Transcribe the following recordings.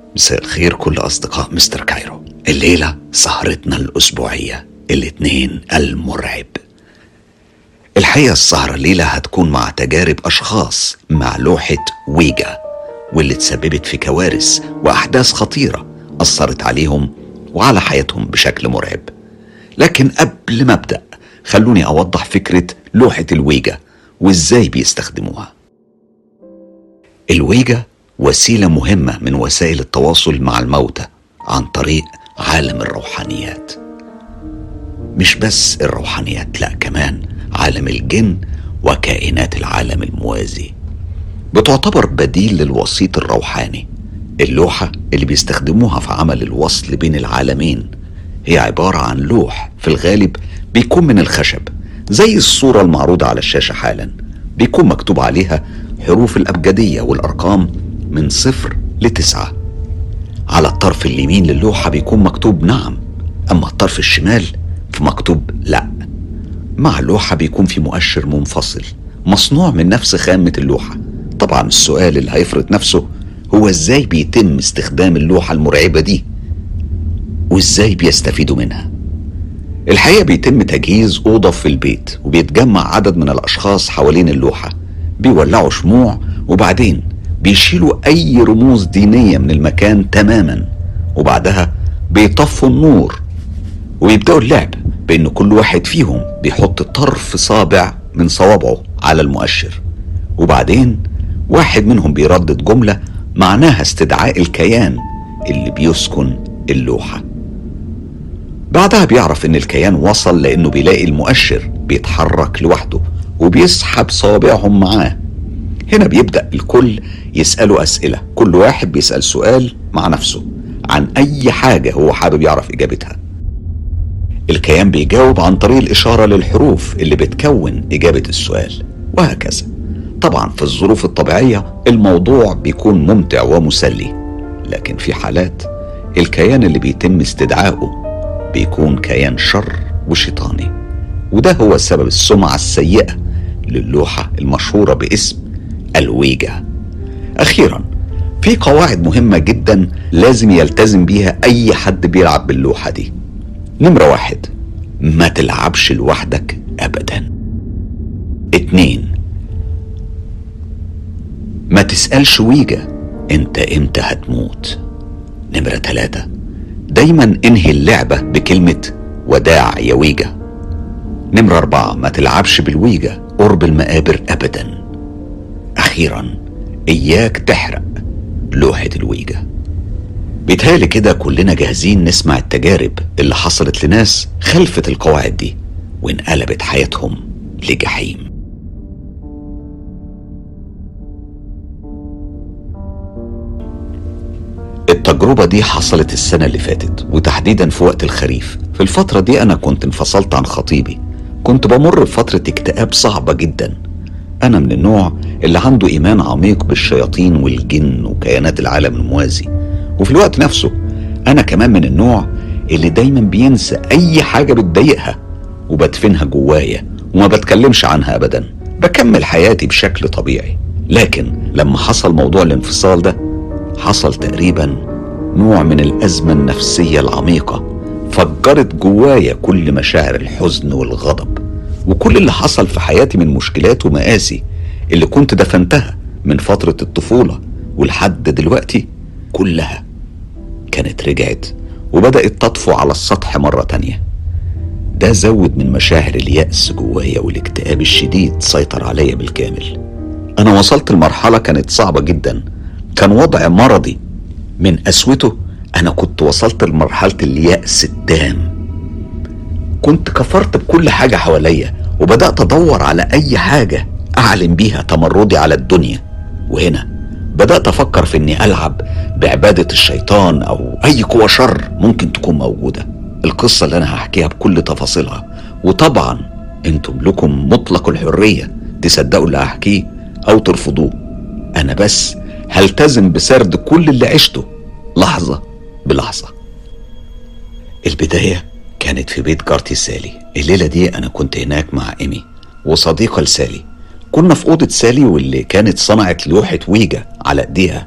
مساء الخير كل أصدقاء مستر كايرو الليلة سهرتنا الأسبوعية الاتنين المرعب الحقيقة السهرة الليلة هتكون مع تجارب أشخاص مع لوحة ويجا واللي تسببت في كوارث وأحداث خطيرة أثرت عليهم وعلى حياتهم بشكل مرعب لكن قبل ما أبدأ خلوني أوضح فكرة لوحة الويجا وإزاي بيستخدموها الويجا وسيله مهمه من وسائل التواصل مع الموتى عن طريق عالم الروحانيات مش بس الروحانيات لا كمان عالم الجن وكائنات العالم الموازي بتعتبر بديل للوسيط الروحاني اللوحه اللي بيستخدموها في عمل الوصل بين العالمين هي عباره عن لوح في الغالب بيكون من الخشب زي الصوره المعروضه على الشاشه حالا بيكون مكتوب عليها حروف الابجديه والارقام من صفر لتسعة على الطرف اليمين للوحة بيكون مكتوب نعم أما الطرف الشمال فمكتوب لا مع اللوحة بيكون في مؤشر منفصل مصنوع من نفس خامة اللوحة طبعا السؤال اللي هيفرض نفسه هو ازاي بيتم استخدام اللوحة المرعبة دي وازاي بيستفيدوا منها الحقيقة بيتم تجهيز أوضة في البيت وبيتجمع عدد من الأشخاص حوالين اللوحة بيولعوا شموع وبعدين بيشيلوا أي رموز دينية من المكان تماما وبعدها بيطفوا النور ويبدأوا اللعب بأن كل واحد فيهم بيحط طرف صابع من صوابعه على المؤشر وبعدين واحد منهم بيردد جملة معناها استدعاء الكيان اللي بيسكن اللوحة بعدها بيعرف ان الكيان وصل لانه بيلاقي المؤشر بيتحرك لوحده وبيسحب صوابعهم معاه هنا بيبدأ الكل يسألوا أسئلة كل واحد بيسأل سؤال مع نفسه عن أي حاجة هو حابب يعرف إجابتها الكيان بيجاوب عن طريق الإشارة للحروف اللي بتكون إجابة السؤال وهكذا طبعا في الظروف الطبيعية الموضوع بيكون ممتع ومسلي لكن في حالات الكيان اللي بيتم استدعائه بيكون كيان شر وشيطاني وده هو سبب السمعة السيئة للوحة المشهورة باسم الويجا أخيرا في قواعد مهمة جدا لازم يلتزم بيها أي حد بيلعب باللوحة دي نمرة واحد ما تلعبش لوحدك أبدا اتنين ما تسألش ويجا انت امتى هتموت نمرة تلاتة دايما انهي اللعبة بكلمة وداع يا ويجا نمرة أربعة ما تلعبش بالويجا قرب المقابر أبدا أخيرا إياك تحرق لوحة الويجا بيتهيألي كده كلنا جاهزين نسمع التجارب اللي حصلت لناس خلفت القواعد دي وانقلبت حياتهم لجحيم التجربة دي حصلت السنة اللي فاتت وتحديدا في وقت الخريف في الفترة دي أنا كنت انفصلت عن خطيبي كنت بمر بفترة اكتئاب صعبة جدا أنا من النوع اللي عنده إيمان عميق بالشياطين والجن وكيانات العالم الموازي وفي الوقت نفسه أنا كمان من النوع اللي دايما بينسى أي حاجة بتضايقها وبدفنها جوايا وما بتكلمش عنها أبدا بكمل حياتي بشكل طبيعي لكن لما حصل موضوع الانفصال ده حصل تقريبا نوع من الأزمة النفسية العميقة فجرت جوايا كل مشاعر الحزن والغضب وكل اللي حصل في حياتي من مشكلات ومآسي اللي كنت دفنتها من فترة الطفولة ولحد دلوقتي كلها كانت رجعت وبدأت تطفو على السطح مرة تانية ده زود من مشاعر اليأس جوايا والاكتئاب الشديد سيطر عليا بالكامل أنا وصلت لمرحلة كانت صعبة جدا كان وضع مرضي من قسوته أنا كنت وصلت لمرحلة اليأس التام كنت كفرت بكل حاجة حواليا وبدأت أدور على أي حاجة أعلن بيها تمردي على الدنيا وهنا بدأت أفكر في إني ألعب بعبادة الشيطان أو أي قوة شر ممكن تكون موجودة القصة اللي أنا هحكيها بكل تفاصيلها وطبعا أنتم لكم مطلق الحرية تصدقوا اللي هحكيه أو ترفضوه أنا بس هلتزم بسرد كل اللي عشته لحظة بلحظة البداية كانت في بيت جارتي سالي الليلة دي أنا كنت هناك مع إيمي وصديقة لسالي كنا في أوضة سالي واللي كانت صنعت لوحة ويجا على إيديها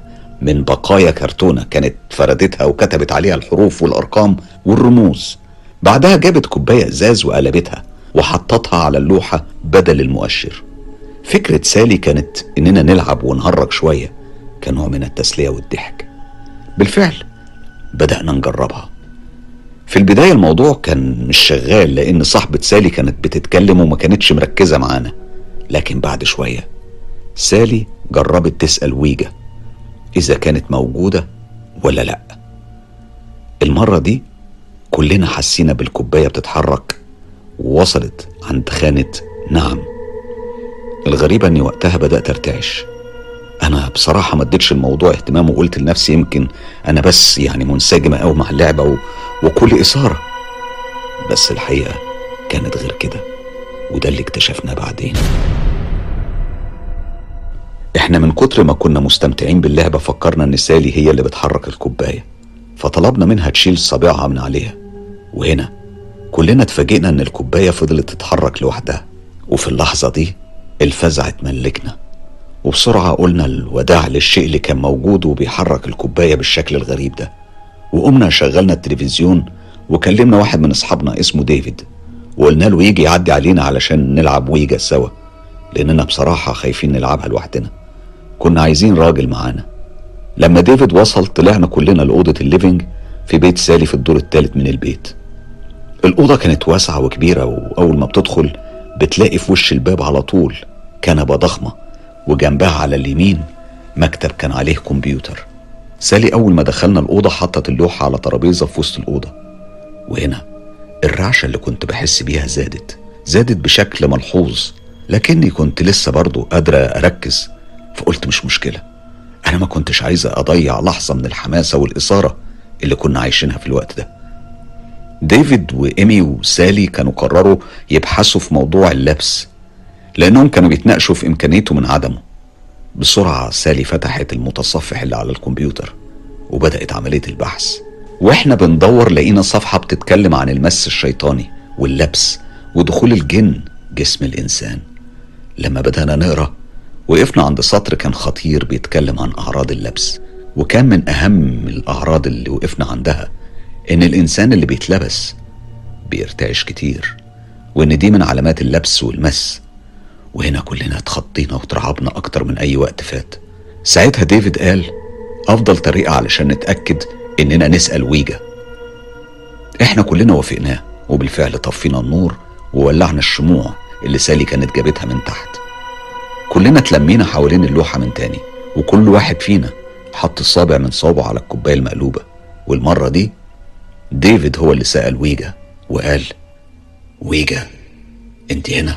من بقايا كرتونة كانت فردتها وكتبت عليها الحروف والأرقام والرموز بعدها جابت كوباية إزاز وقلبتها وحطتها على اللوحة بدل المؤشر فكرة سالي كانت إننا نلعب ونهرج شوية كنوع من التسلية والضحك بالفعل بدأنا نجربها في البداية الموضوع كان مش شغال لأن صاحبة سالي كانت بتتكلم وما كانتش مركزة معانا لكن بعد شوية سالي جربت تسأل ويجا إذا كانت موجودة ولا لأ المرة دي كلنا حسينا بالكوباية بتتحرك ووصلت عند خانة نعم الغريبة اني وقتها بدأت ارتعش انا بصراحة ما اديتش الموضوع اهتمام وقلت لنفسي يمكن انا بس يعني منسجمة قوي مع اللعبة و... وكل اثارة بس الحقيقة كانت غير كده وده اللي اكتشفناه بعدين احنا من كتر ما كنا مستمتعين باللعبة فكرنا ان سالي هي اللي بتحرك الكوباية فطلبنا منها تشيل صابعها من عليها وهنا كلنا اتفاجئنا ان الكوباية فضلت تتحرك لوحدها وفي اللحظة دي الفزع اتملكنا وبسرعة قلنا الوداع للشيء اللي كان موجود وبيحرك الكوباية بالشكل الغريب ده وقمنا شغلنا التلفزيون وكلمنا واحد من اصحابنا اسمه ديفيد وقلنا له يجي يعدي علينا علشان نلعب ويجا سوا لاننا بصراحة خايفين نلعبها لوحدنا كنا عايزين راجل معانا لما ديفيد وصل طلعنا كلنا لأوضة الليفينج في بيت سالي في الدور الثالث من البيت الأوضة كانت واسعة وكبيرة وأول ما بتدخل بتلاقي في وش الباب على طول كنبة ضخمة وجنبها على اليمين مكتب كان عليه كمبيوتر سالي أول ما دخلنا الأوضة حطت اللوحة على ترابيزة في وسط الأوضة وهنا الرعشة اللي كنت بحس بيها زادت زادت بشكل ملحوظ لكني كنت لسه برضو قادرة أركز فقلت مش مشكلة أنا ما كنتش عايزة أضيع لحظة من الحماسة والإثارة اللي كنا عايشينها في الوقت ده ديفيد وإيمي وسالي كانوا قرروا يبحثوا في موضوع اللبس لأنهم كانوا بيتناقشوا في إمكانيته من عدمه بسرعة سالي فتحت المتصفح اللي على الكمبيوتر وبدأت عملية البحث واحنا بندور لقينا صفحة بتتكلم عن المس الشيطاني واللبس ودخول الجن جسم الإنسان لما بدأنا نقرأ وقفنا عند سطر كان خطير بيتكلم عن أعراض اللبس وكان من أهم الأعراض اللي وقفنا عندها إن الإنسان اللي بيتلبس بيرتعش كتير وإن دي من علامات اللبس والمس وهنا كلنا اتخضينا وترعبنا أكتر من أي وقت فات ساعتها ديفيد قال أفضل طريقة علشان نتأكد إننا نسأل ويجا إحنا كلنا وافقناه وبالفعل طفينا النور وولعنا الشموع اللي سالي كانت جابتها من تحت كلنا اتلمينا حوالين اللوحة من تاني وكل واحد فينا حط الصابع من صوابعه على الكوباية المقلوبة والمرة دي ديفيد هو اللي سأل ويجا وقال ويجا انت هنا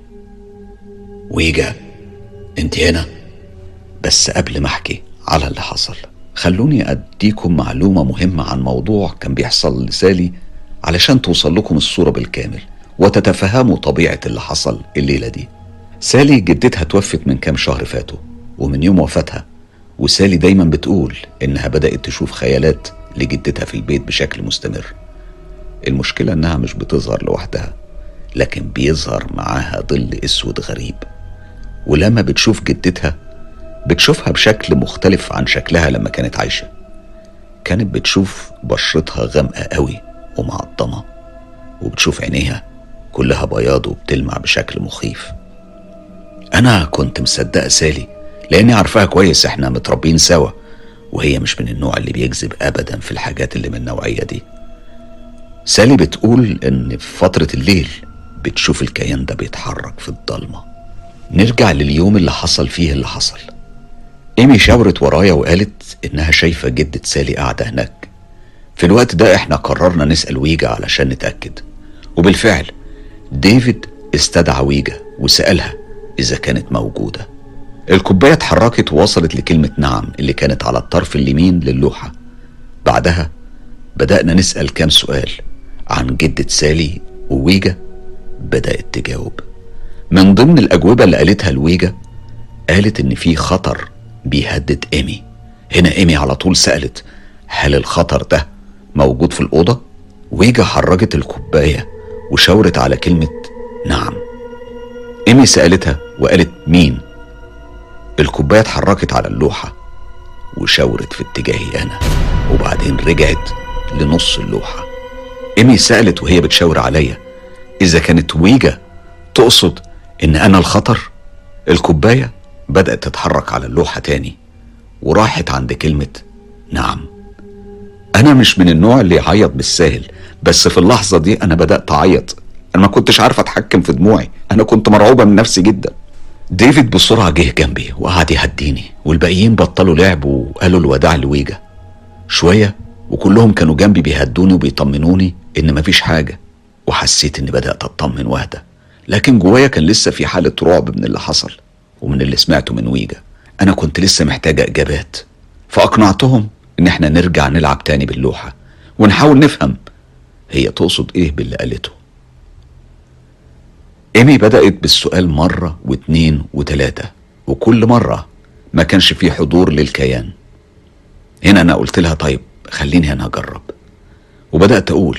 ويجا انت هنا بس قبل ما احكي على اللي حصل خلوني اديكم معلومة مهمة عن موضوع كان بيحصل لسالي علشان توصل لكم الصورة بالكامل وتتفهموا طبيعة اللي حصل الليلة دي سالي جدتها توفت من كام شهر فاتوا ومن يوم وفاتها وسالي دايما بتقول انها بدأت تشوف خيالات لجدتها في البيت بشكل مستمر المشكلة انها مش بتظهر لوحدها لكن بيظهر معاها ظل اسود غريب ولما بتشوف جدتها بتشوفها بشكل مختلف عن شكلها لما كانت عايشة كانت بتشوف بشرتها غامقة قوي ومعضمة وبتشوف عينيها كلها بياض وبتلمع بشكل مخيف أنا كنت مصدقة سالي لأني عارفاها كويس إحنا متربيين سوا وهي مش من النوع اللي بيكذب أبدا في الحاجات اللي من النوعية دي سالي بتقول إن في فترة الليل بتشوف الكيان ده بيتحرك في الضلمة نرجع لليوم اللي حصل فيه اللي حصل ايمي شاورت ورايا وقالت انها شايفة جدة سالي قاعدة هناك في الوقت ده احنا قررنا نسأل ويجا علشان نتأكد وبالفعل ديفيد استدعى ويجا وسألها إذا كانت موجودة الكوباية اتحركت ووصلت لكلمة نعم اللي كانت على الطرف اليمين للوحة بعدها بدأنا نسأل كام سؤال عن جدة سالي وويجا بدأت تجاوب من ضمن الأجوبة اللي قالتها لويجا قالت إن في خطر بيهدد إيمي هنا إيمي على طول سألت هل الخطر ده موجود في الأوضة؟ ويجا حرجت الكوباية وشاورت على كلمة نعم إيمي سألتها وقالت مين؟ الكوباية اتحركت على اللوحة وشاورت في اتجاهي أنا وبعدين رجعت لنص اللوحة إيمي سألت وهي بتشاور عليا إذا كانت ويجا تقصد إن أنا الخطر الكوباية بدأت تتحرك على اللوحة تاني وراحت عند كلمة نعم أنا مش من النوع اللي يعيط بالساهل بس في اللحظة دي أنا بدأت أعيط أنا ما كنتش عارف أتحكم في دموعي أنا كنت مرعوبة من نفسي جدا ديفيد بسرعة جه جنبي وقعد يهديني والباقيين بطلوا لعب وقالوا الوداع لويجا شوية وكلهم كانوا جنبي بيهدوني وبيطمنوني إن مفيش حاجة وحسيت إني بدأت أطمن واهدى لكن جوايا كان لسه في حالة رعب من اللي حصل ومن اللي سمعته من ويجا أنا كنت لسه محتاجة إجابات فأقنعتهم إن إحنا نرجع نلعب تاني باللوحة ونحاول نفهم هي تقصد إيه باللي قالته إيمي بدأت بالسؤال مرة واتنين وتلاتة وكل مرة ما كانش فيه حضور للكيان هنا أنا قلت لها طيب خليني أنا أجرب وبدأت أقول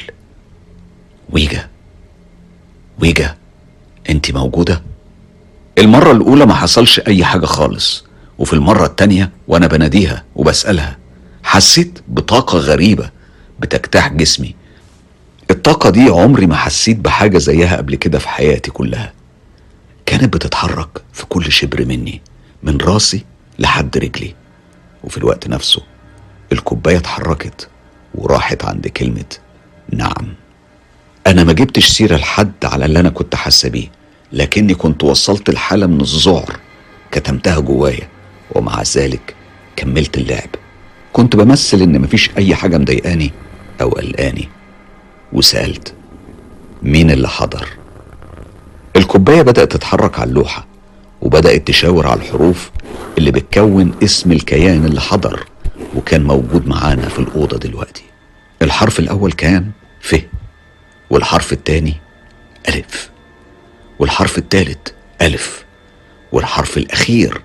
ويجا ويجا أنت موجودة؟ المرة الأولى ما حصلش أي حاجة خالص وفي المرة التانية وأنا بناديها وبسألها حسيت بطاقة غريبة بتجتاح جسمي الطاقة دي عمري ما حسيت بحاجة زيها قبل كده في حياتي كلها كانت بتتحرك في كل شبر مني من راسي لحد رجلي وفي الوقت نفسه الكوباية اتحركت وراحت عند كلمة نعم أنا ما جبتش سيرة لحد على اللي أنا كنت حاسة بيه لكني كنت وصلت لحالة من الذعر كتمتها جوايا ومع ذلك كملت اللعب كنت بمثل إن مفيش أي حاجة مضايقاني أو قلقاني وسألت مين اللي حضر الكوباية بدأت تتحرك على اللوحة وبدأت تشاور على الحروف اللي بتكون اسم الكيان اللي حضر وكان موجود معانا في الأوضة دلوقتي الحرف الأول كان ف والحرف التاني ألف والحرف التالت ألف والحرف الأخير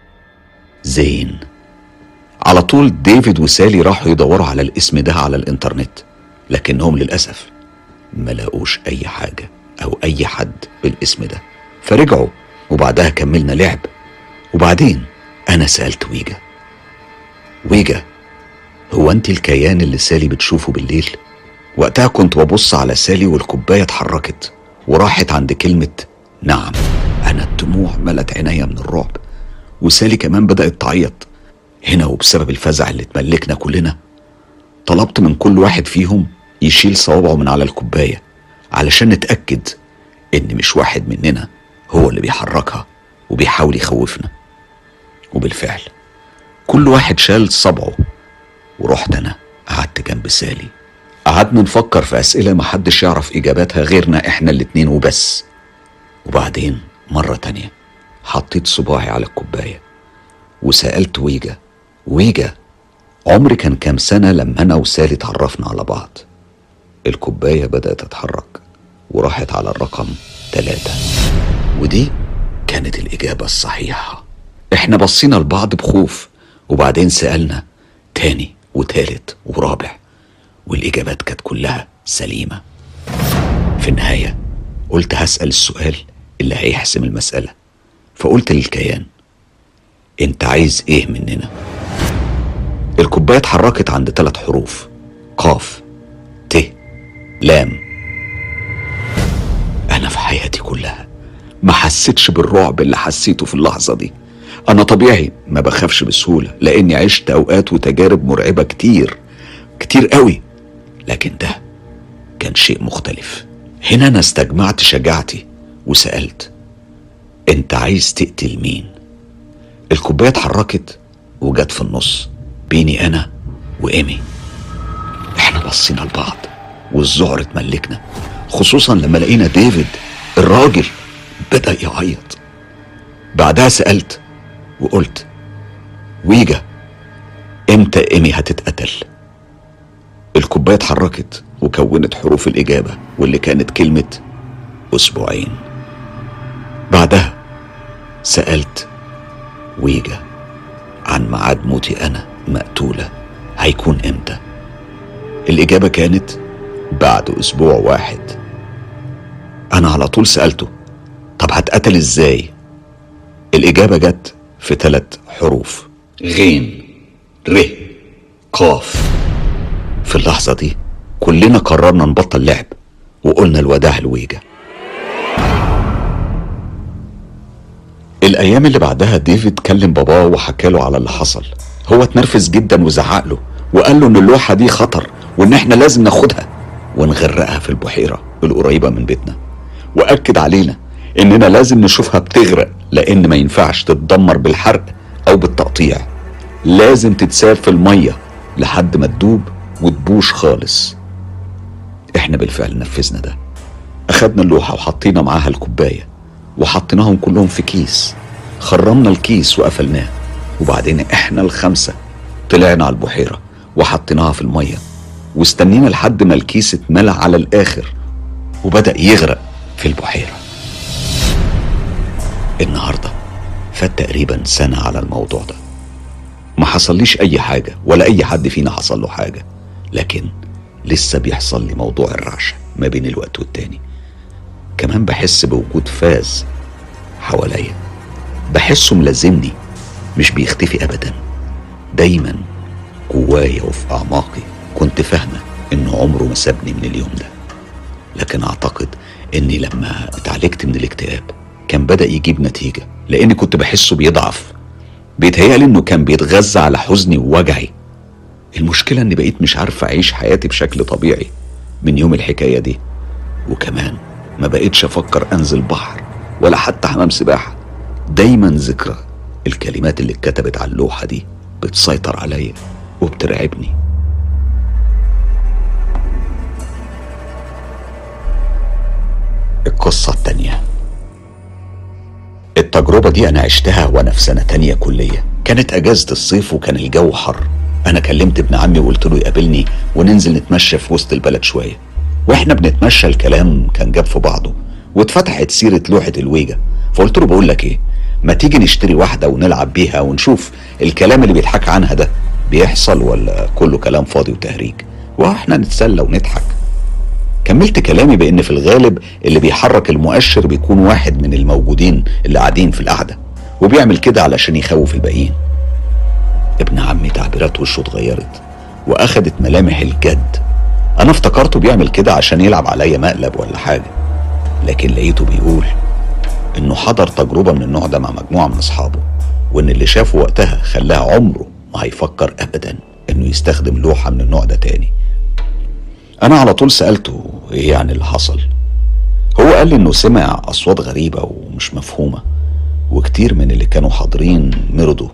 زين على طول ديفيد وسالي راحوا يدوروا على الاسم ده على الإنترنت لكنهم للأسف ما لاقوش أي حاجة أو أي حد بالاسم ده فرجعوا وبعدها كملنا لعب وبعدين أنا سألت ويجا ويجا هو أنت الكيان اللي سالي بتشوفه بالليل؟ وقتها كنت ببص على سالي والكوباية اتحركت وراحت عند كلمة نعم أنا الدموع ملت عينيا من الرعب وسالي كمان بدأت تعيط هنا وبسبب الفزع اللي تملكنا كلنا طلبت من كل واحد فيهم يشيل صوابعه من على الكوباية علشان نتأكد إن مش واحد مننا هو اللي بيحركها وبيحاول يخوفنا وبالفعل كل واحد شال صبعه ورحت أنا قعدت جنب سالي قعدنا نفكر في أسئلة محدش يعرف إجاباتها غيرنا إحنا الاتنين وبس وبعدين مرة تانية حطيت صباعي على الكوباية وسألت ويجا ويجا عمري كان كام سنة لما أنا وسالي اتعرفنا على بعض الكوباية بدأت تتحرك وراحت على الرقم ثلاثة ودي كانت الإجابة الصحيحة إحنا بصينا لبعض بخوف وبعدين سألنا تاني وتالت ورابع والإجابات كانت كلها سليمة في النهاية قلت هسأل السؤال اللي هيحسم المسألة فقلت للكيان انت عايز ايه مننا الكوباية اتحركت عند ثلاث حروف قاف ت لام انا في حياتي كلها ما حسيتش بالرعب اللي حسيته في اللحظة دي انا طبيعي ما بخافش بسهولة لاني عشت اوقات وتجارب مرعبة كتير كتير قوي لكن ده كان شيء مختلف هنا انا استجمعت شجاعتي وسألت انت عايز تقتل مين الكوباية اتحركت وجت في النص بيني انا وايمي احنا بصينا لبعض والذعر اتملكنا خصوصا لما لقينا ديفيد الراجل بدأ يعيط بعدها سألت وقلت ويجا امتى ايمي هتتقتل الكوباية اتحركت وكونت حروف الإجابة واللي كانت كلمة أسبوعين بعدها سألت ويجا عن ميعاد موتي أنا مقتولة هيكون إمتى الإجابة كانت بعد أسبوع واحد أنا على طول سألته طب هتقتل إزاي الإجابة جت في ثلاث حروف غين ر قاف في اللحظة دي كلنا قررنا نبطل لعب وقلنا الوداع لويجا الأيام اللي بعدها ديفيد كلم باباه وحكى له على اللي حصل هو اتنرفز جدا وزعق له وقال له إن اللوحة دي خطر وإن إحنا لازم ناخدها ونغرقها في البحيرة القريبة من بيتنا وأكد علينا إننا لازم نشوفها بتغرق لأن ما ينفعش تتدمر بالحرق أو بالتقطيع لازم تتساب في المية لحد ما تدوب وتبوش خالص احنا بالفعل نفذنا ده اخدنا اللوحة وحطينا معاها الكوباية وحطيناهم كلهم في كيس خرمنا الكيس وقفلناه وبعدين احنا الخمسة طلعنا على البحيرة وحطيناها في المية واستنينا لحد ما الكيس اتملى على الاخر وبدأ يغرق في البحيرة النهاردة فات تقريبا سنة على الموضوع ده ما حصليش اي حاجة ولا اي حد فينا حصل له حاجة لكن لسه بيحصل لي موضوع الرعشة ما بين الوقت والتاني كمان بحس بوجود فاز حواليا بحسه ملازمني مش بيختفي ابدا دايما جوايا وفي اعماقي كنت فاهمه انه عمره ما سابني من اليوم ده لكن اعتقد اني لما اتعالجت من الاكتئاب كان بدا يجيب نتيجه لاني كنت بحسه بيضعف بيتهيألي انه كان بيتغذى على حزني ووجعي المشكله اني بقيت مش عارف اعيش حياتي بشكل طبيعي من يوم الحكايه دي وكمان ما بقيتش افكر انزل بحر ولا حتى حمام سباحه دايما ذكرى الكلمات اللي اتكتبت على اللوحه دي بتسيطر عليا وبترعبني القصة التانية التجربة دي أنا عشتها وأنا في سنة تانية كلية كانت أجازة الصيف وكان الجو حر أنا كلمت ابن عمي وقلت له يقابلني وننزل نتمشى في وسط البلد شوية واحنا بنتمشى الكلام كان جاب في بعضه واتفتحت سيرة لوحة الويجا فقلت له بقول لك ايه ما تيجي نشتري واحدة ونلعب بيها ونشوف الكلام اللي بيتحكى عنها ده بيحصل ولا كله كلام فاضي وتهريج واحنا نتسلى ونضحك كملت كلامي بان في الغالب اللي بيحرك المؤشر بيكون واحد من الموجودين اللي قاعدين في القعده وبيعمل كده علشان يخوف الباقيين ابن عمي تعبيرات وشه اتغيرت واخدت ملامح الجد انا افتكرته بيعمل كده عشان يلعب عليا مقلب ولا حاجه لكن لقيته بيقول انه حضر تجربه من النوع ده مع مجموعه من اصحابه وان اللي شافه وقتها خلاه عمره ما هيفكر ابدا انه يستخدم لوحه من النوع ده تاني انا على طول سالته ايه يعني اللي حصل هو قال لي انه سمع اصوات غريبه ومش مفهومه وكتير من اللي كانوا حاضرين مرضوا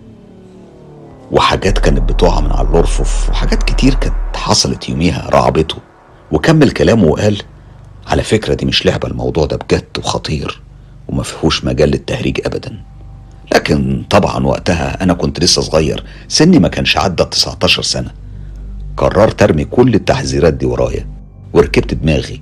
وحاجات كانت بتقع من على الارفف وحاجات كتير كانت حصلت يوميها رعبته وكمل كلامه وقال على فكرة دي مش لعبة الموضوع ده بجد وخطير وما فيهوش مجال للتهريج أبدا لكن طبعا وقتها أنا كنت لسه صغير سني ما كانش عدى 19 سنة قررت أرمي كل التحذيرات دي ورايا وركبت دماغي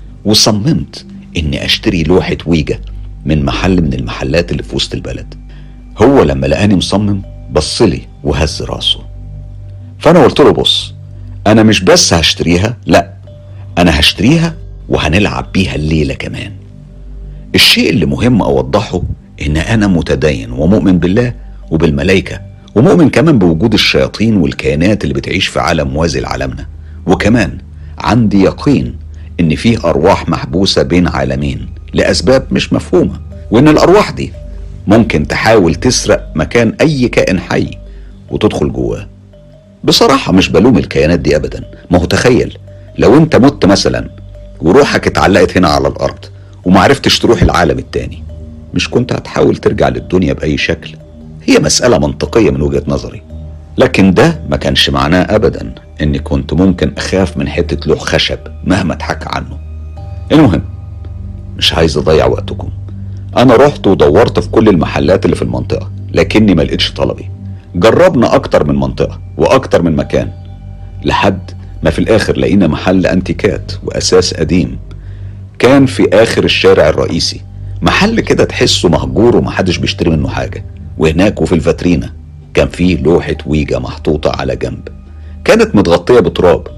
وصممت إني أشتري لوحة ويجا من محل من المحلات اللي في وسط البلد هو لما لقاني مصمم بصلي وهز راسه فأنا قلت له بص أنا مش بس هشتريها لأ أنا هشتريها وهنلعب بيها الليلة كمان الشيء اللي مهم أوضحه إن أنا متدين ومؤمن بالله وبالملائكة ومؤمن كمان بوجود الشياطين والكائنات اللي بتعيش في عالم موازي لعالمنا وكمان عندي يقين إن فيه أرواح محبوسة بين عالمين لأسباب مش مفهومة وإن الأرواح دي ممكن تحاول تسرق مكان أي كائن حي وتدخل جواه بصراحة مش بلوم الكيانات دي أبدا ما هو تخيل لو أنت مت مثلا وروحك اتعلقت هنا على الأرض ومعرفتش تروح العالم التاني مش كنت هتحاول ترجع للدنيا بأي شكل هي مسألة منطقية من وجهة نظري لكن ده ما كانش معناه أبدا إني كنت ممكن أخاف من حتة لوح خشب مهما اتحكى عنه المهم مش عايز أضيع وقتكم أنا رحت ودورت في كل المحلات اللي في المنطقة لكني ما لقيتش طلبي جربنا أكتر من منطقة وأكتر من مكان لحد ما في الآخر لقينا محل أنتيكات وأساس قديم كان في آخر الشارع الرئيسي محل كده تحسه مهجور ومحدش بيشتري منه حاجة وهناك وفي الفاترينا كان فيه لوحة ويجا محطوطة على جنب كانت متغطية بتراب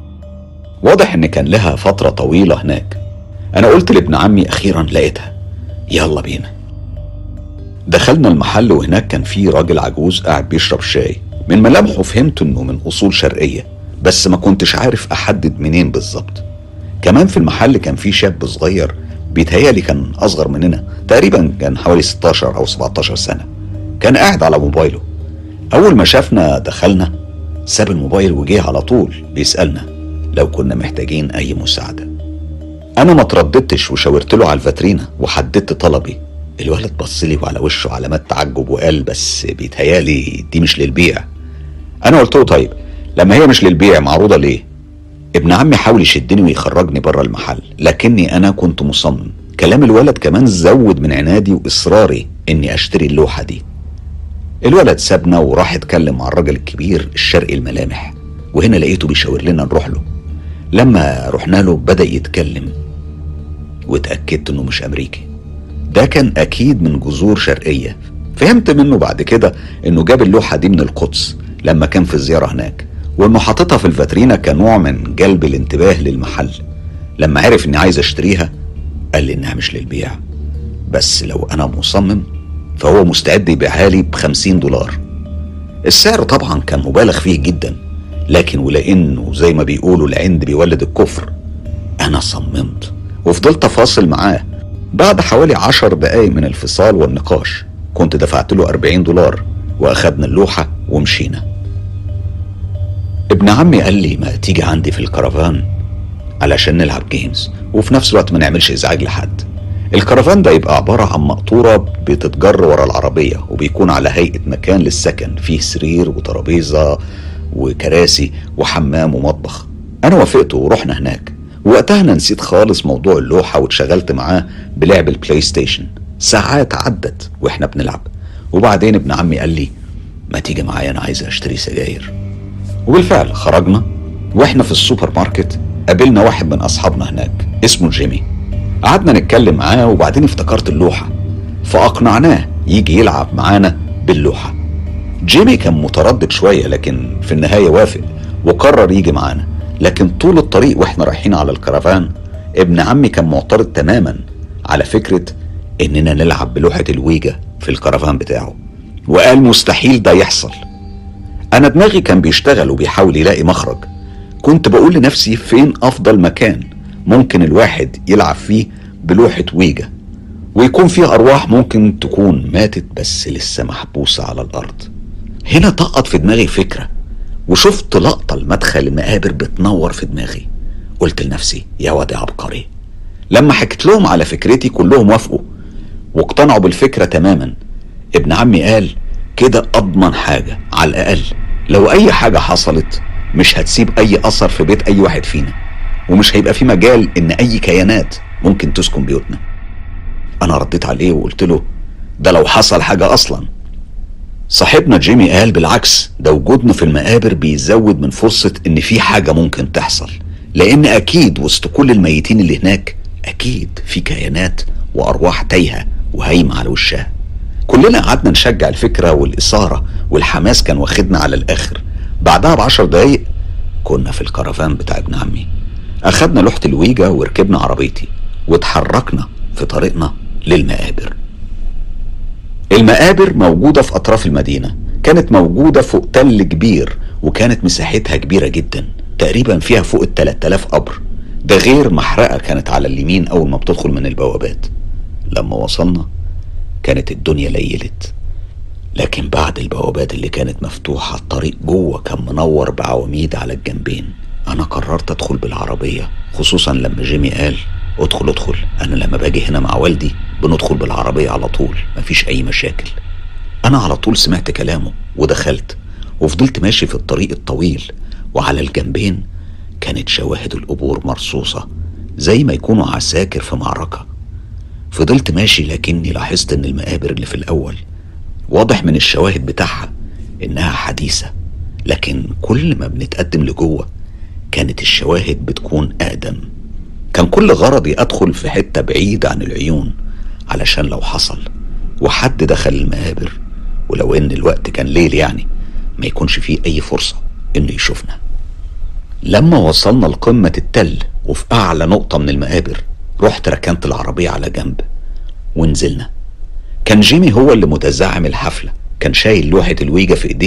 واضح ان كان لها فترة طويلة هناك انا قلت لابن عمي اخيرا لقيتها يلا بينا دخلنا المحل وهناك كان فيه راجل عجوز قاعد بيشرب شاي من ملامحه فهمت انه من اصول شرقيه بس ما كنتش عارف احدد منين بالظبط كمان في المحل كان في شاب صغير بيتهيألي كان اصغر مننا تقريبا كان حوالي 16 او 17 سنه كان قاعد على موبايله اول ما شافنا دخلنا ساب الموبايل وجه على طول بيسالنا لو كنا محتاجين اي مساعده انا ما ترددتش وشاورت له على الفاترينا وحددت طلبي الولد بص لي وعلى وشه علامات تعجب وقال بس بيتهيالي دي مش للبيع انا قلت له طيب لما هي مش للبيع معروضه ليه ابن عمي حاول يشدني ويخرجني بره المحل لكني انا كنت مصمم كلام الولد كمان زود من عنادي واصراري اني اشتري اللوحه دي الولد سابنا وراح اتكلم مع الراجل الكبير الشرقي الملامح وهنا لقيته بيشاور لنا نروح له لما رحنا له بدا يتكلم واتاكدت انه مش امريكي ده كان اكيد من جذور شرقيه فهمت منه بعد كده انه جاب اللوحه دي من القدس لما كان في زياره هناك وانه حاططها في الفاترينا كنوع من جلب الانتباه للمحل لما عرف اني عايز اشتريها قال لي انها مش للبيع بس لو انا مصمم فهو مستعد يبيعها لي بخمسين دولار السعر طبعا كان مبالغ فيه جدا لكن ولانه زي ما بيقولوا العند بيولد الكفر انا صممت وفضلت افاصل معاه بعد حوالي عشر دقايق من الفصال والنقاش كنت دفعت له 40 دولار واخدنا اللوحة ومشينا ابن عمي قال لي ما تيجي عندي في الكرفان علشان نلعب جيمز وفي نفس الوقت ما نعملش ازعاج لحد الكرفان ده يبقى عبارة عن مقطورة بتتجر ورا العربية وبيكون على هيئة مكان للسكن فيه سرير وترابيزة وكراسي وحمام ومطبخ أنا وافقت ورحنا هناك وقتها أنا نسيت خالص موضوع اللوحة واتشغلت معاه بلعب البلاي ستيشن ساعات عدت واحنا بنلعب وبعدين ابن عمي قال لي ما تيجي معايا انا عايز اشتري سجاير وبالفعل خرجنا واحنا في السوبر ماركت قابلنا واحد من اصحابنا هناك اسمه جيمي قعدنا نتكلم معاه وبعدين افتكرت اللوحة فأقنعناه يجي يلعب معانا باللوحة جيمي كان متردد شوية لكن في النهاية وافق وقرر يجي معانا لكن طول الطريق واحنا رايحين على الكرفان ابن عمي كان معترض تماما على فكرة اننا نلعب بلوحة الويجا في الكرفان بتاعه وقال مستحيل ده يحصل انا دماغي كان بيشتغل وبيحاول يلاقي مخرج كنت بقول لنفسي فين افضل مكان ممكن الواحد يلعب فيه بلوحة ويجا ويكون فيه أرواح ممكن تكون ماتت بس لسه محبوسة على الأرض هنا طقت في دماغي فكرة وشفت لقطة المدخل المقابر بتنور في دماغي قلت لنفسي يا واد عبقري لما حكيت لهم على فكرتي كلهم وافقوا واقتنعوا بالفكرة تماما ابن عمي قال كده أضمن حاجة على الأقل لو أي حاجة حصلت مش هتسيب أي أثر في بيت أي واحد فينا ومش هيبقى في مجال ان اي كيانات ممكن تسكن بيوتنا انا رديت عليه وقلت له ده لو حصل حاجة اصلا صاحبنا جيمي قال بالعكس ده وجودنا في المقابر بيزود من فرصة ان في حاجة ممكن تحصل لان اكيد وسط كل الميتين اللي هناك اكيد في كيانات وارواح تايهة وهايمة على وشها كلنا قعدنا نشجع الفكرة والإثارة والحماس كان واخدنا على الآخر بعدها بعشر دقايق كنا في الكرفان بتاع ابن عمي أخدنا لوحة الويجا وركبنا عربيتي واتحركنا في طريقنا للمقابر المقابر موجودة في أطراف المدينة كانت موجودة فوق تل كبير وكانت مساحتها كبيرة جدا تقريبا فيها فوق ال 3000 قبر ده غير محرقة كانت على اليمين أول ما بتدخل من البوابات لما وصلنا كانت الدنيا ليلت لكن بعد البوابات اللي كانت مفتوحة الطريق جوه كان منور بعواميد على الجنبين انا قررت ادخل بالعربيه خصوصا لما جيمي قال ادخل ادخل انا لما باجي هنا مع والدي بندخل بالعربيه على طول مفيش اي مشاكل انا على طول سمعت كلامه ودخلت وفضلت ماشي في الطريق الطويل وعلى الجنبين كانت شواهد القبور مرصوصه زي ما يكونوا عساكر في معركه فضلت ماشي لكني لاحظت ان المقابر اللي في الاول واضح من الشواهد بتاعها انها حديثه لكن كل ما بنتقدم لجوه كانت الشواهد بتكون أقدم كان كل غرضي أدخل في حتة بعيدة عن العيون علشان لو حصل وحد دخل المقابر ولو إن الوقت كان ليل يعني ما يكونش فيه أي فرصة إنه يشوفنا لما وصلنا لقمة التل وفي أعلى نقطة من المقابر رحت ركنت العربية على جنب ونزلنا كان جيمي هو اللي متزعم الحفلة كان شايل لوحة الويجا في ايديه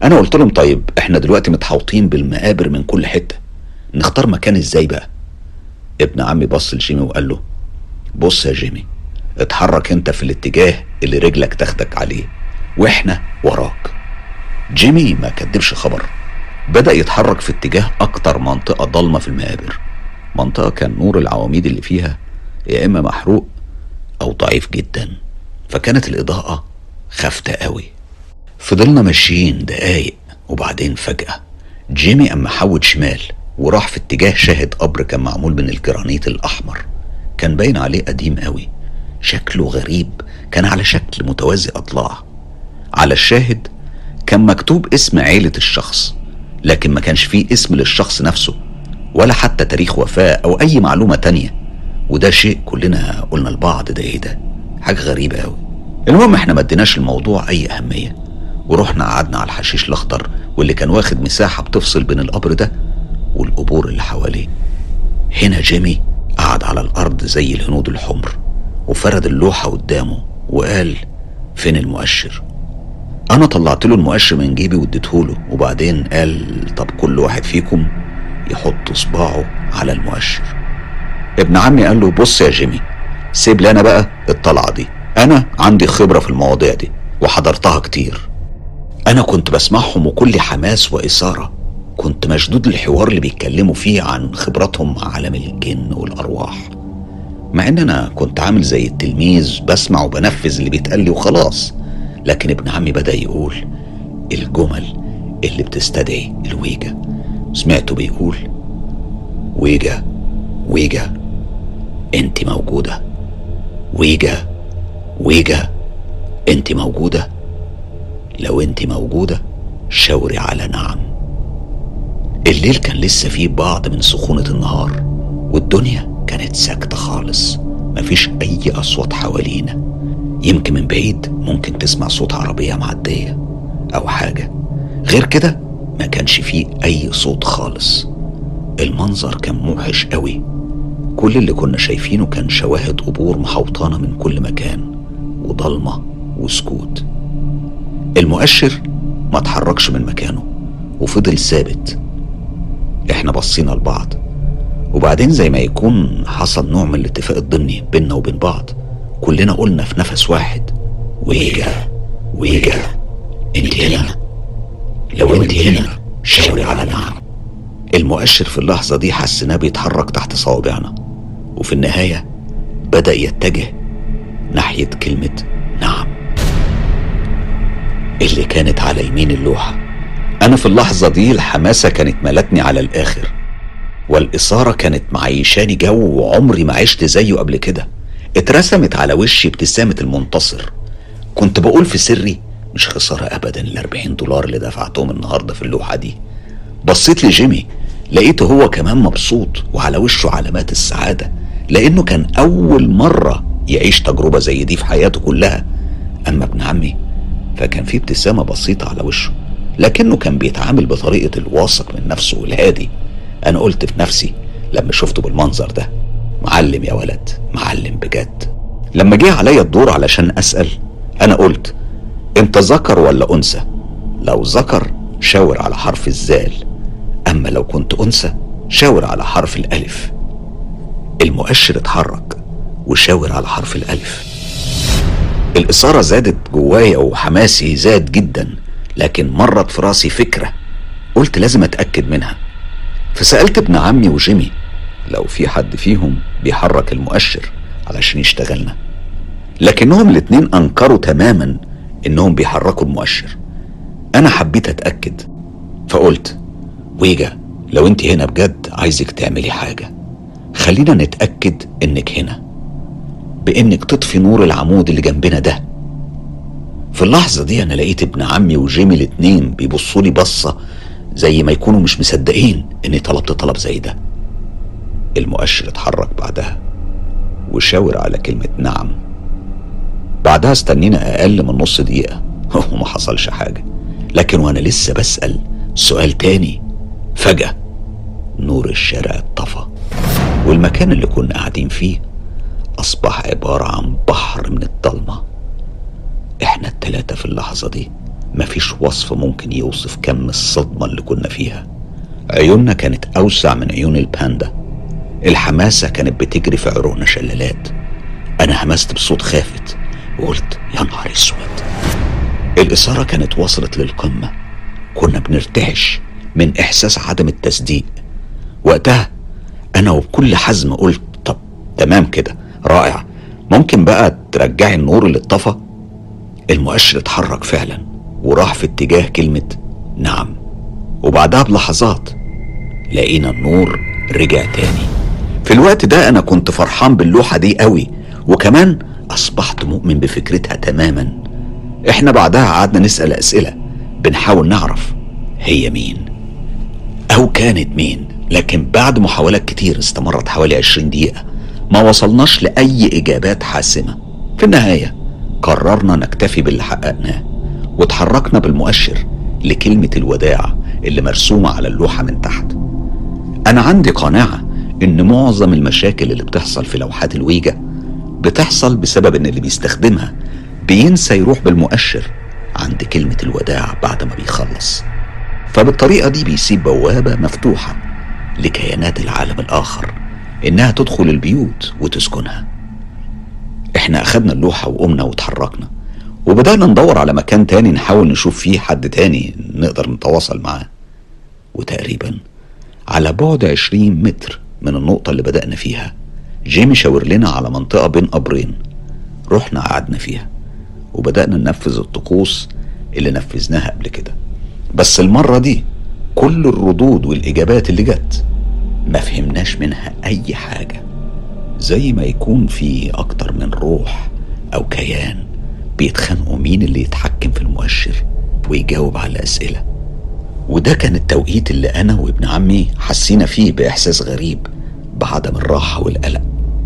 انا قلت لهم طيب احنا دلوقتي متحوطين بالمقابر من كل حته نختار مكان ازاي بقى ابن عمي بص لجيمي وقال له بص يا جيمي اتحرك انت في الاتجاه اللي رجلك تاخدك عليه واحنا وراك جيمي ما كدبش خبر بدأ يتحرك في اتجاه أكتر منطقة ضلمة في المقابر منطقة كان نور العواميد اللي فيها يا إما محروق أو ضعيف جدا فكانت الإضاءة خافتة قوي فضلنا ماشيين دقايق وبعدين فجأة جيمي أما حود شمال وراح في اتجاه شاهد قبر كان معمول من الجرانيت الأحمر كان باين عليه قديم قوي شكله غريب كان على شكل متوازي أضلاع على الشاهد كان مكتوب اسم عيلة الشخص لكن ما كانش فيه اسم للشخص نفسه ولا حتى تاريخ وفاة أو أي معلومة تانية وده شيء كلنا قلنا لبعض ده إيه ده حاجة غريبة أوي المهم احنا ما اديناش الموضوع أي أهمية ورحنا قعدنا على الحشيش الأخضر واللي كان واخد مساحة بتفصل بين القبر ده والقبور اللي حواليه هنا جيمي قعد على الأرض زي الهنود الحمر وفرد اللوحة قدامه وقال فين المؤشر انا طلعت له المؤشر من جيبي واديته له وبعدين قال طب كل واحد فيكم يحط صباعه على المؤشر ابن عمي قال له بص يا جيمي سيب لي انا بقى الطلعه دي انا عندي خبره في المواضيع دي وحضرتها كتير انا كنت بسمعهم وكل حماس واثاره كنت مشدود للحوار اللي بيتكلموا فيه عن خبراتهم مع عالم الجن والارواح مع ان انا كنت عامل زي التلميذ بسمع وبنفذ اللي بيتقال لي وخلاص لكن ابن عمي بدأ يقول الجمل اللي بتستدعي الويجا سمعته بيقول ويجا ويجا انت موجودة ويجا ويجا انت موجودة لو انت موجودة شاوري على نعم الليل كان لسه فيه بعض من سخونة النهار والدنيا كانت ساكتة خالص مفيش أي أصوات حوالينا يمكن من بعيد ممكن تسمع صوت عربية معدية أو حاجة غير كده ما كانش فيه أي صوت خالص المنظر كان موحش قوي كل اللي كنا شايفينه كان شواهد قبور محوطانة من كل مكان وضلمة وسكوت المؤشر ما اتحركش من مكانه وفضل ثابت احنا بصينا لبعض وبعدين زي ما يكون حصل نوع من الاتفاق الضمني بيننا وبين بعض كلنا قلنا في نفس واحد ويجا ويجا انت هنا لو انت هنا شاوري على نعم المؤشر في اللحظة دي حسيناه بيتحرك تحت صوابعنا وفي النهاية بدأ يتجه ناحية كلمة نعم اللي كانت على يمين اللوحة أنا في اللحظة دي الحماسة كانت ملتني على الآخر والإثارة كانت معيشاني جو عمري ما عشت زيه قبل كده اترسمت على وشي ابتسامة المنتصر كنت بقول في سري مش خسارة أبدا ال 40 دولار اللي دفعتهم النهاردة في اللوحة دي بصيت لجيمي لقيته هو كمان مبسوط وعلى وشه علامات السعادة لأنه كان أول مرة يعيش تجربة زي دي في حياته كلها أما ابن عمي فكان في ابتسامة بسيطة على وشه لكنه كان بيتعامل بطريقة الواثق من نفسه والهادي أنا قلت في نفسي لما شفته بالمنظر ده معلم يا ولد معلم بجد لما جه عليا الدور علشان اسال انا قلت انت ذكر ولا انثى لو ذكر شاور على حرف الزال اما لو كنت انثى شاور على حرف الالف المؤشر اتحرك وشاور على حرف الالف الاثاره زادت جوايا وحماسي زاد جدا لكن مرت في راسي فكره قلت لازم اتاكد منها فسالت ابن عمي وجيمي لو في حد فيهم بيحرك المؤشر علشان يشتغلنا لكنهم الاتنين انكروا تماما انهم بيحركوا المؤشر انا حبيت اتاكد فقلت ويجا لو انت هنا بجد عايزك تعملي حاجه خلينا نتاكد انك هنا بانك تطفي نور العمود اللي جنبنا ده في اللحظة دي أنا لقيت ابن عمي وجيمي الاتنين بيبصوا لي بصة زي ما يكونوا مش مصدقين إني طلبت طلب زي ده المؤشر اتحرك بعدها وشاور على كلمة نعم بعدها استنينا أقل من نص دقيقة وما حصلش حاجة لكن وأنا لسه بسأل سؤال تاني فجأة نور الشارع اتطفى والمكان اللي كنا قاعدين فيه أصبح عبارة عن بحر من الضلمة احنا التلاتة في اللحظة دي مفيش وصف ممكن يوصف كم الصدمة اللي كنا فيها عيوننا كانت أوسع من عيون الباندا الحماسة كانت بتجري في عروقنا شلالات أنا همست بصوت خافت وقلت يا نهار اسود الإثارة كانت وصلت للقمة كنا بنرتعش من إحساس عدم التصديق وقتها أنا وبكل حزم قلت طب تمام كده رائع ممكن بقى ترجعي النور اللي اتطفى المؤشر اتحرك فعلا وراح في اتجاه كلمة نعم وبعدها بلحظات لقينا النور رجع تاني في الوقت ده أنا كنت فرحان باللوحة دي قوي وكمان أصبحت مؤمن بفكرتها تماما إحنا بعدها قعدنا نسأل أسئلة بنحاول نعرف هي مين أو كانت مين لكن بعد محاولات كتير استمرت حوالي عشرين دقيقة ما وصلناش لأي إجابات حاسمة في النهاية قررنا نكتفي باللي حققناه وتحركنا بالمؤشر لكلمة الوداع اللي مرسومة على اللوحة من تحت أنا عندي قناعة إن معظم المشاكل اللي بتحصل في لوحات الويجا بتحصل بسبب إن اللي بيستخدمها بينسى يروح بالمؤشر عند كلمة الوداع بعد ما بيخلص فبالطريقة دي بيسيب بوابة مفتوحة لكيانات العالم الآخر إنها تدخل البيوت وتسكنها إحنا أخدنا اللوحة وقمنا وتحركنا وبدأنا ندور على مكان تاني نحاول نشوف فيه حد تاني نقدر نتواصل معاه وتقريبا على بعد عشرين متر من النقطة اللي بدأنا فيها جيمي شاور لنا على منطقة بين قبرين رحنا قعدنا فيها وبدأنا ننفذ الطقوس اللي نفذناها قبل كده بس المرة دي كل الردود والإجابات اللي جت ما فهمناش منها أي حاجة زي ما يكون في أكتر من روح أو كيان بيتخانقوا مين اللي يتحكم في المؤشر ويجاوب على الأسئلة وده كان التوقيت اللي أنا وابن عمي حسينا فيه بإحساس غريب بعدم الراحة والقلق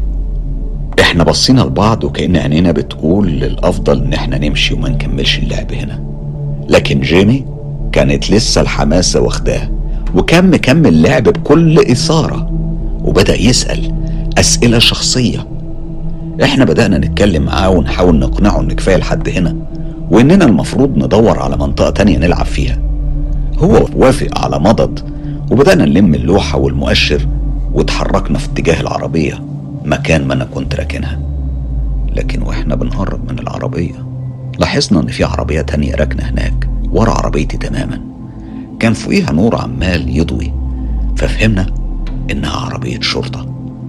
احنا بصينا لبعض وكأن عينينا بتقول للأفضل إن احنا نمشي وما نكملش اللعب هنا لكن جيمي كانت لسه الحماسة واخداه وكان مكمل لعب بكل إثارة وبدأ يسأل أسئلة شخصية احنا بدأنا نتكلم معاه ونحاول نقنعه ان كفاية لحد هنا واننا المفروض ندور على منطقة تانية نلعب فيها هو وافق على مضض وبدأنا نلم اللوحة والمؤشر وتحركنا في اتجاه العربية مكان ما انا كنت راكنها لكن واحنا بنقرب من العربية لاحظنا ان في عربية تانية راكنة هناك ورا عربيتي تماما كان فوقيها نور عمال يضوي ففهمنا انها عربية شرطة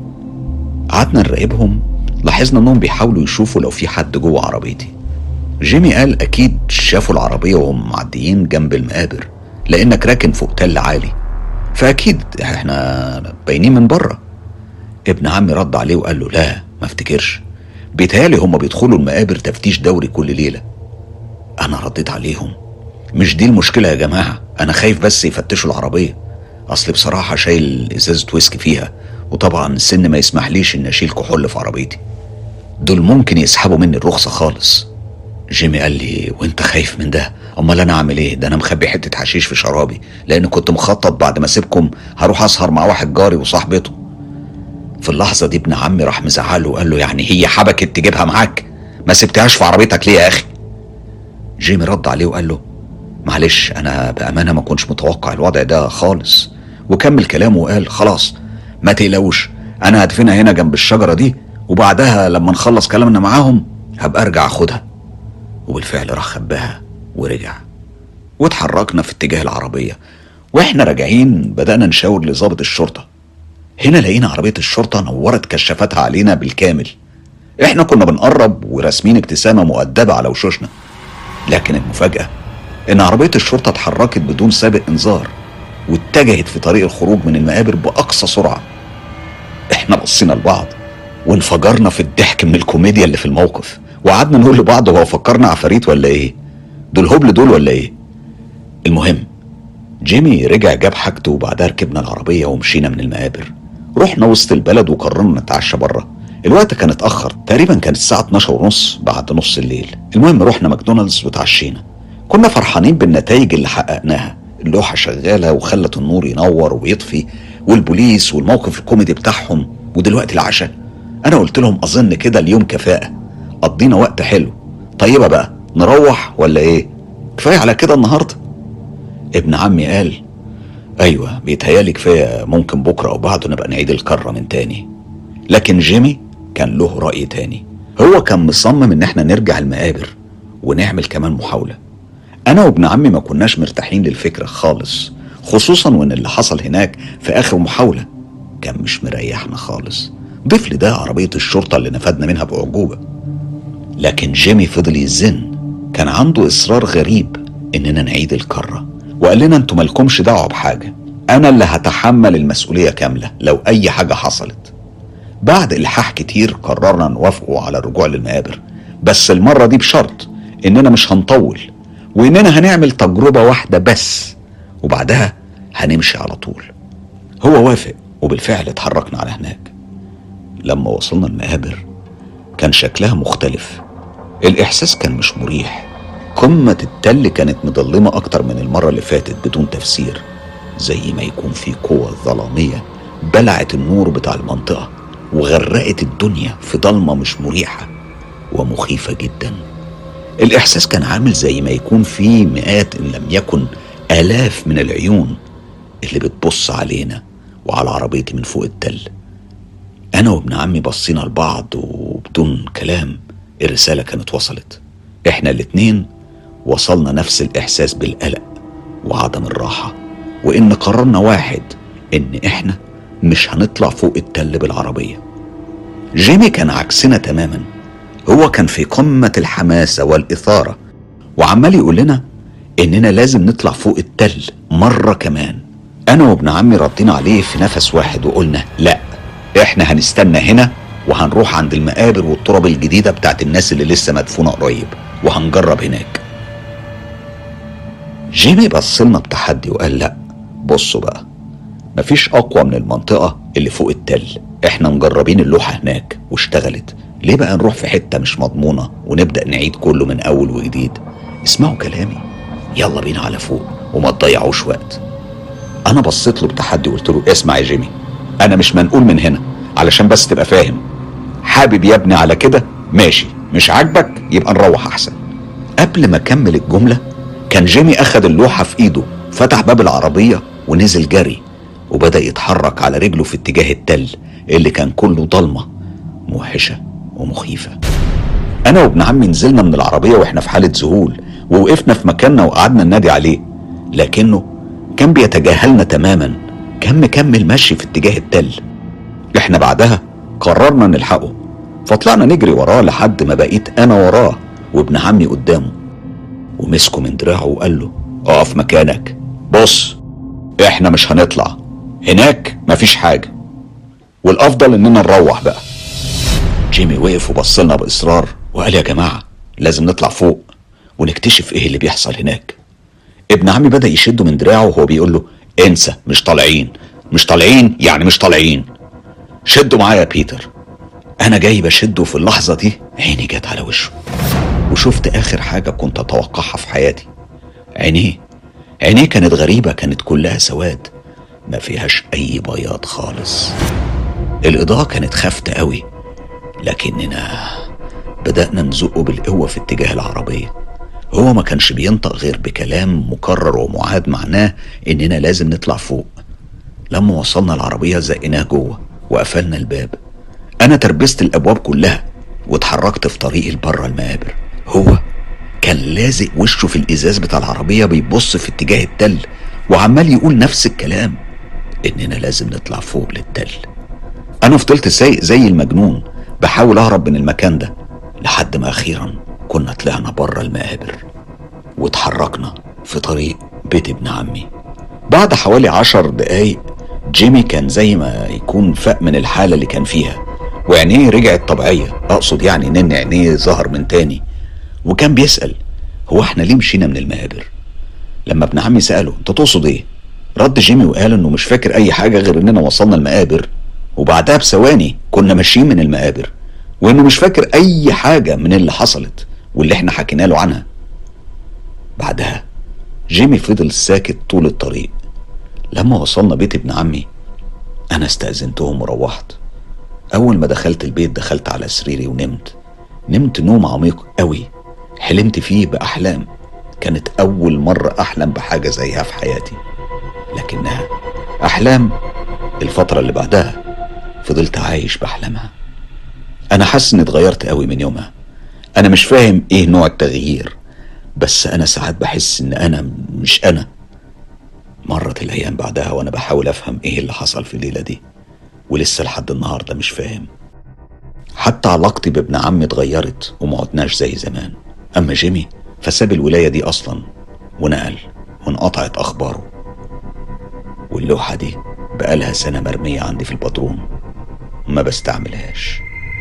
قعدنا نراقبهم لاحظنا انهم بيحاولوا يشوفوا لو في حد جوه عربيتي جيمي قال اكيد شافوا العربية وهم معديين جنب المقابر لانك راكن فوق تل عالي فاكيد احنا باينين من بره ابن عمي رد عليه وقال له لا ما افتكرش بيتهيألي هما بيدخلوا المقابر تفتيش دوري كل ليلة أنا رديت عليهم مش دي المشكلة يا جماعة أنا خايف بس يفتشوا العربية أصل بصراحة شايل إزازة ويسكي فيها وطبعا السن ما يسمحليش إن أشيل كحول في عربيتي دول ممكن يسحبوا مني الرخصة خالص جيمي قال لي وانت خايف من ده امال انا اعمل ايه ده انا مخبي حته حشيش في شرابي لان كنت مخطط بعد ما اسيبكم هروح اسهر مع واحد جاري وصاحبته في اللحظه دي ابن عمي راح مزعله وقال له يعني هي حبكت تجيبها معاك ما سبتهاش في عربيتك ليه يا اخي جيمي رد عليه وقال له معلش انا بامانه ما كنتش متوقع الوضع ده خالص وكمل كلامه وقال خلاص ما تقلقوش انا هدفنها هنا جنب الشجره دي وبعدها لما نخلص كلامنا معاهم هبقى ارجع اخدها وبالفعل راح خباها ورجع واتحركنا في اتجاه العربيه واحنا راجعين بدانا نشاور لظابط الشرطه هنا لقينا عربيه الشرطه نورت كشافتها علينا بالكامل احنا كنا بنقرب وراسمين ابتسامه مؤدبه على وشوشنا لكن المفاجاه ان عربيه الشرطه اتحركت بدون سابق انذار واتجهت في طريق الخروج من المقابر باقصى سرعه احنا بصينا لبعض وانفجرنا في الضحك من الكوميديا اللي في الموقف وقعدنا نقول لبعض هو فكرنا عفاريت ولا ايه دول هبل دول ولا ايه المهم جيمي رجع جاب حاجته وبعدها ركبنا العربية ومشينا من المقابر رحنا وسط البلد وقررنا نتعشى بره الوقت كان اتأخر تقريبا كانت الساعة 12 ونص بعد نص الليل المهم رحنا ماكدونالدز وتعشينا كنا فرحانين بالنتائج اللي حققناها اللوحة شغالة وخلت النور ينور ويطفي والبوليس والموقف الكوميدي بتاعهم ودلوقتي العشاء انا قلت لهم اظن كده اليوم كفاءة قضينا وقت حلو طيبة بقى نروح ولا ايه كفاية على كده النهاردة ابن عمي قال أيوة بيتهيالي كفاية ممكن بكرة أو بعده نبقى نعيد الكرة من تاني لكن جيمي كان له رأي تاني هو كان مصمم إن احنا نرجع المقابر ونعمل كمان محاولة أنا وابن عمي ما كناش مرتاحين للفكرة خالص خصوصا وإن اللي حصل هناك في آخر محاولة كان مش مريحنا خالص ضيف لده عربية الشرطة اللي نفدنا منها بأعجوبة لكن جيمي فضل يزن كان عنده إصرار غريب إننا نعيد الكرة وقال لنا انتوا مالكمش دعوة بحاجة أنا اللي هتحمل المسؤولية كاملة لو أي حاجة حصلت بعد إلحاح كتير قررنا نوافقوا على الرجوع للمقابر بس المرة دي بشرط إننا مش هنطول وإننا هنعمل تجربة واحدة بس وبعدها هنمشي على طول هو وافق وبالفعل اتحركنا على هناك لما وصلنا المقابر كان شكلها مختلف الإحساس كان مش مريح قمة التل كانت مظلمة أكتر من المرة اللي فاتت بدون تفسير زي ما يكون في قوة ظلامية بلعت النور بتاع المنطقة وغرقت الدنيا في ضلمة مش مريحة ومخيفة جدا الإحساس كان عامل زي ما يكون في مئات إن لم يكن آلاف من العيون اللي بتبص علينا وعلى عربيتي من فوق التل أنا وابن عمي بصينا لبعض وبدون كلام الرسالة كانت وصلت إحنا الاتنين وصلنا نفس الإحساس بالقلق وعدم الراحة وإن قررنا واحد إن إحنا مش هنطلع فوق التل بالعربية جيمي كان عكسنا تماما هو كان في قمة الحماسة والإثارة وعمال يقول لنا إننا لازم نطلع فوق التل مرة كمان أنا وابن عمي ردينا عليه في نفس واحد وقلنا لأ إحنا هنستنى هنا وهنروح عند المقابر والتراب الجديدة بتاعت الناس اللي لسه مدفونة قريب وهنجرب هناك جيمي بصلنا بتحدي وقال لأ بصوا بقى مفيش أقوى من المنطقة اللي فوق التل احنا مجربين اللوحة هناك واشتغلت ليه بقى نروح في حتة مش مضمونة ونبدأ نعيد كله من أول وجديد اسمعوا كلامي يلا بينا على فوق وما تضيعوش وقت أنا بصيت له بتحدي وقلت له اسمع يا جيمي أنا مش منقول من هنا علشان بس تبقى فاهم حابب يا ابني على كده ماشي مش عاجبك يبقى نروح أحسن قبل ما أكمل الجملة كان جيمي أخد اللوحة في إيده فتح باب العربية ونزل جري وبدأ يتحرك على رجله في اتجاه التل اللي كان كله ضلمة موحشة ومخيفة أنا وابن عمي نزلنا من العربية وإحنا في حالة ذهول ووقفنا في مكاننا وقعدنا ننادي عليه لكنه كان بيتجاهلنا تماما كان مكمل ماشي في اتجاه التل احنا بعدها قررنا نلحقه فطلعنا نجري وراه لحد ما بقيت انا وراه وابن عمي قدامه ومسكه من دراعه وقال له اقف مكانك بص احنا مش هنطلع هناك مفيش حاجة والافضل اننا نروح بقى جيمي وقف وبصلنا باصرار وقال يا جماعة لازم نطلع فوق ونكتشف ايه اللي بيحصل هناك ابن عمي بدأ يشده من دراعه وهو بيقول له انسى مش طالعين مش طالعين يعني مش طالعين شده معايا يا بيتر انا جاي بشده في اللحظة دي عيني جت على وشه وشفت اخر حاجة كنت اتوقعها في حياتي عينيه عينيه كانت غريبة كانت كلها سواد ما فيهاش اي بياض خالص الاضاءة كانت خافتة قوي لكننا بدأنا نزقه بالقوة في اتجاه العربية هو ما كانش بينطق غير بكلام مكرر ومعاد معناه اننا لازم نطلع فوق لما وصلنا العربية زقناه جوه وقفلنا الباب انا تربست الابواب كلها واتحركت في طريقي لبره المقابر هو كان لازق وشه في الازاز بتاع العربية بيبص في اتجاه التل وعمال يقول نفس الكلام اننا لازم نطلع فوق للتل انا فضلت سايق زي المجنون بحاول اهرب من المكان ده لحد ما اخيرا كنا طلعنا بره المقابر واتحركنا في طريق بيت ابن عمي بعد حوالي عشر دقايق جيمي كان زي ما يكون فاق من الحالة اللي كان فيها وعينيه رجعت طبيعية أقصد يعني إن عينيه ظهر من تاني وكان بيسأل هو احنا ليه مشينا من المقابر لما ابن عمي سأله انت تقصد ايه رد جيمي وقال انه مش فاكر اي حاجة غير اننا وصلنا المقابر وبعدها بثواني كنا ماشيين من المقابر وانه مش فاكر اي حاجة من اللي حصلت واللي احنا حكينا له عنها بعدها جيمي فضل ساكت طول الطريق لما وصلنا بيت ابن عمي انا استأذنتهم وروحت اول ما دخلت البيت دخلت على سريري ونمت نمت نوم عميق قوي حلمت فيه باحلام كانت أول مرة أحلم بحاجة زيها في حياتي لكنها أحلام الفترة اللي بعدها فضلت عايش بأحلامها أنا حاسس إني اتغيرت قوي من يومها أنا مش فاهم إيه نوع التغيير بس أنا ساعات بحس إن أنا مش أنا مرت الأيام بعدها وأنا بحاول أفهم إيه اللي حصل في الليلة دي ولسه لحد النهاردة مش فاهم حتى علاقتي بابن عمي اتغيرت وما عدناش زي زمان أما جيمي فساب الولاية دي أصلا ونقل وانقطعت أخباره واللوحة دي بقالها سنة مرمية عندي في البدروم ما بستعملهاش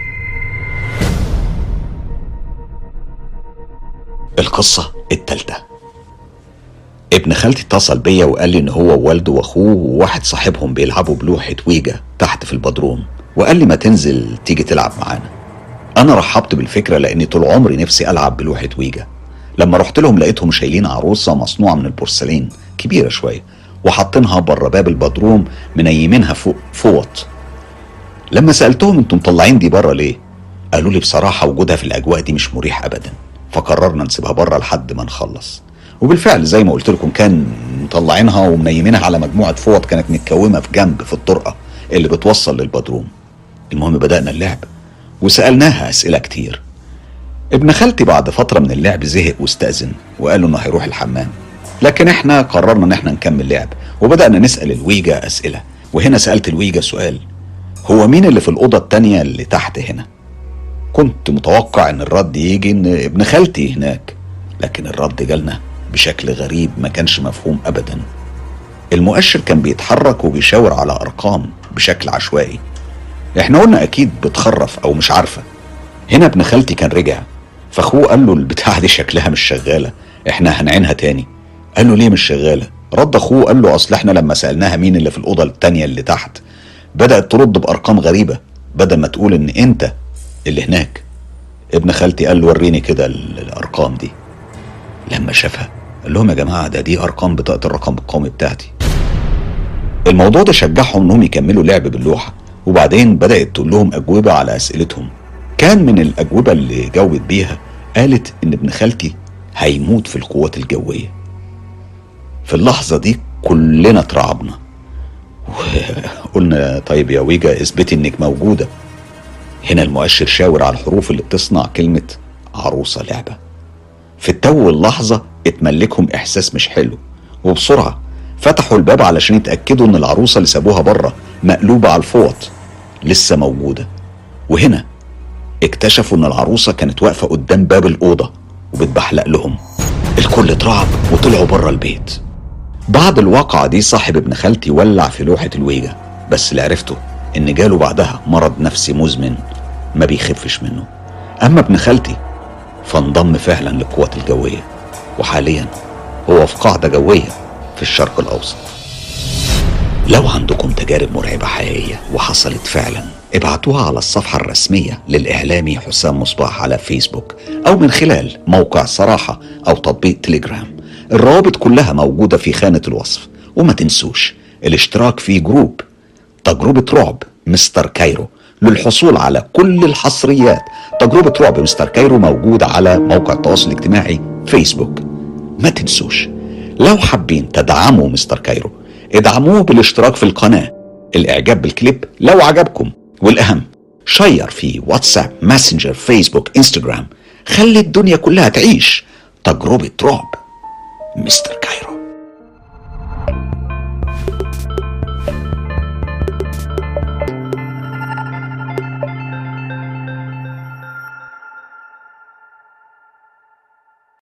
القصة التالتة ابن خالتي اتصل بيا وقال لي ان هو ووالده واخوه وواحد صاحبهم بيلعبوا بلوحة ويجا تحت في البدروم وقال لي ما تنزل تيجي تلعب معانا انا رحبت بالفكرة لاني طول عمري نفسي العب بلوحة ويجا لما رحت لهم لقيتهم شايلين عروسة مصنوعة من البورسلين كبيرة شوية وحاطينها بره باب البدروم منيمينها فوق فوط لما سألتهم انتم مطلعين دي بره ليه قالوا لي بصراحة وجودها في الأجواء دي مش مريح أبدا فقررنا نسيبها بره لحد ما نخلص وبالفعل زي ما قلت لكم كان مطلعينها ومنيمينها على مجموعة فوط كانت متكومة في جنب في الطرقة اللي بتوصل للبدروم المهم بدأنا اللعب وسألناها أسئلة كتير ابن خالتي بعد فترة من اللعب زهق واستأذن وقال له انه هيروح الحمام لكن احنا قررنا ان احنا نكمل لعب وبدأنا نسأل الويجا أسئلة وهنا سألت الويجا سؤال هو مين اللي في الأوضة التانية اللي تحت هنا كنت متوقع ان الرد يجي ان ابن خالتي هناك لكن الرد جالنا بشكل غريب ما كانش مفهوم ابدا المؤشر كان بيتحرك وبيشاور على ارقام بشكل عشوائي احنا قلنا اكيد بتخرف او مش عارفه هنا ابن خالتي كان رجع فاخوه قال له البتاعه دي شكلها مش شغاله احنا هنعينها تاني قال له ليه مش شغاله رد اخوه قال له اصل احنا لما سالناها مين اللي في الاوضه التانيه اللي تحت بدات ترد بارقام غريبه بدل ما تقول ان انت اللي هناك ابن خالتي قال له وريني كده الارقام دي لما شافها قال لهم يا جماعه ده دي ارقام بطاقه الرقم القومي بتاعتي الموضوع ده شجعهم انهم يكملوا لعب باللوحه وبعدين بدات تقول لهم اجوبه على اسئلتهم كان من الاجوبه اللي جاوبت بيها قالت ان ابن خالتي هيموت في القوات الجويه في اللحظه دي كلنا اترعبنا قلنا طيب يا ويجا اثبتي انك موجوده هنا المؤشر شاور على الحروف اللي بتصنع كلمه عروسه لعبه في التو اللحظه اتملكهم احساس مش حلو وبسرعه فتحوا الباب علشان يتاكدوا ان العروسه اللي سابوها بره مقلوبه على الفوط لسه موجوده وهنا اكتشفوا ان العروسه كانت واقفه قدام باب الاوضه وبتبحلق لهم الكل اترعب وطلعوا بره البيت بعد الواقعة دي صاحب ابن خالتي ولع في لوحة الويجا بس اللي عرفته ان جاله بعدها مرض نفسي مزمن ما بيخفش منه اما ابن خالتي فانضم فعلا للقوات الجوية وحاليا هو في قاعدة جوية في الشرق الأوسط لو عندكم تجارب مرعبة حقيقية وحصلت فعلا ابعتوها على الصفحة الرسمية للإعلامي حسام مصباح على فيسبوك أو من خلال موقع صراحة أو تطبيق تليجرام الروابط كلها موجودة في خانة الوصف وما تنسوش الاشتراك في جروب تجربة رعب مستر كايرو للحصول على كل الحصريات تجربة رعب مستر كايرو موجود على موقع التواصل الاجتماعي فيسبوك ما تنسوش لو حابين تدعموا مستر كايرو ادعموه بالاشتراك في القناة الاعجاب بالكليب لو عجبكم والاهم شير في واتساب ماسنجر فيسبوك انستجرام خلي الدنيا كلها تعيش تجربة رعب مستر كايرو